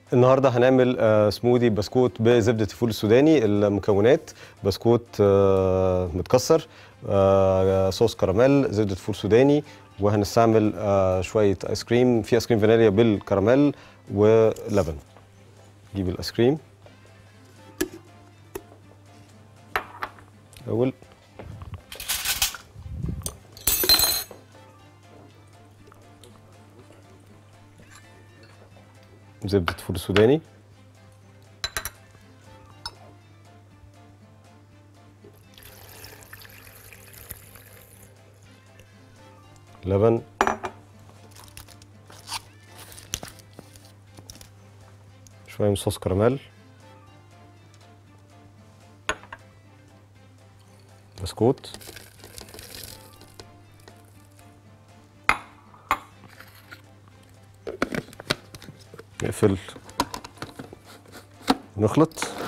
النهارده هنعمل آه، سموذي بسكوت بزبده الفول السوداني المكونات بسكوت آه، متكسر آه، صوص كراميل زبده فول سوداني وهنستعمل آه، شويه ايس كريم في ايس كريم فانيليا بالكراميل ولبن نجيب الايس كريم الاول زبده فول سوداني لبن شويه من صوص كراميل بسكوت نقفل نخلط